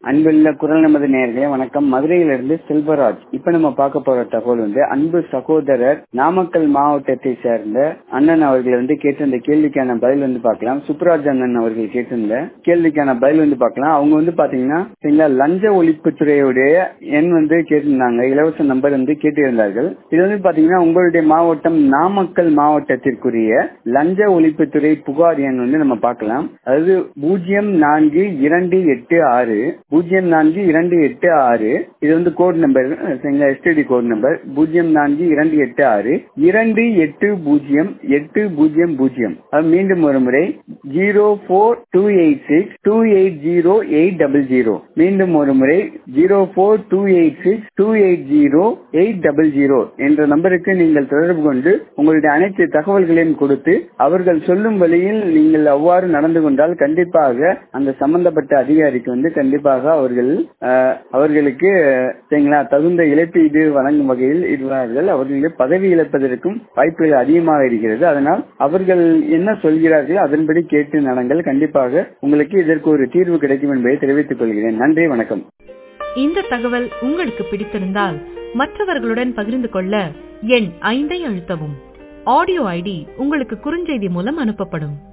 அன்புள்ள குரல் நமது நேயர்களே வணக்கம் மதுரையிலிருந்து செல்வராஜ் இப்ப நம்ம பார்க்க போற தகவல் வந்து அன்பு சகோதரர் நாமக்கல் மாவட்டத்தை சேர்ந்த அண்ணன் அவர்கள் வந்து கேட்டிருந்த கேள்விக்கான பதில் வந்து பார்க்கலாம் சுப்ராஜ் அண்ணன் அவர்கள் கேட்டிருந்த கேள்விக்கான பதில் வந்து பார்க்கலாம் அவங்க வந்து பாத்தீங்கன்னா சரிங்களா லஞ்ச ஒழிப்புத்துறையுடைய எண் வந்து கேட்டிருந்தாங்க இலவச நம்பர் வந்து கேட்டிருந்தார்கள் இது வந்து பாத்தீங்கன்னா உங்களுடைய மாவட்டம் நாமக்கல் மாவட்டத்திற்குரிய லஞ்ச ஒழிப்புத்துறை புகார் எண் வந்து நம்ம பார்க்கலாம் அதாவது பூஜ்ஜியம் நான்கு இரண்டு எட்டு ஆறு பூஜ்ஜியம் நான்கு இரண்டு எட்டு ஆறு இது வந்து கோட் நம்பர் சரிங்களா எஸ்டிடி கோட் நம்பர் பூஜ்ஜியம் நான்கு இரண்டு எட்டு ஆறு இரண்டு எட்டு பூஜ்ஜியம் எட்டு பூஜ்ஜியம் பூஜ்ஜியம் அது மீண்டும் ஒரு முறை zero four two eight six two eight zero eight double zero மீண்டும் ஒரு முறை zero four two eight six two eight zero eight double zero என்ற நம்பருக்கு நீங்கள் தொடர்பு கொண்டு உங்களுடைய அனைத்து தகவல்களையும் கொடுத்து அவர்கள் சொல்லும் வழியில் நீங்கள் அவ்வாறு நடந்து கொண்டால் கண்டிப்பாக அந்த சம்பந்தப்பட்ட அதிகாரிக்கு வந்து கண்டிப்பாக அவர்கள் அஹ், அவர்களுக்கு அஹ், சரிங்களா தகுந்த இழப்பீடு வழங்கும் வகையில் இருவார்கள் அவர்களுக்கு பதவி இழப்பதற்கும் வாய்ப்புகள் அதிகமாக இருக்கிறது அதனால் அவர்கள் என்ன சொல்கிறார்களோ அதன்படி கேட்டு நடங்கள் கண்டிப்பாக உங்களுக்கு இதற்கு ஒரு தீர்வு கிடைக்கும் என்பதை தெரிவித்துக் கொள்கிறேன் நன்றி வணக்கம் இந்த தகவல் உங்களுக்கு பிடித்திருந்தால் மற்றவர்களுடன் பகிர்ந்து கொள்ள எண் ஐந்தை அழுத்தவும் ஆடியோ ஐடி உங்களுக்கு குறுஞ்செய்தி மூலம் அனுப்பப்படும்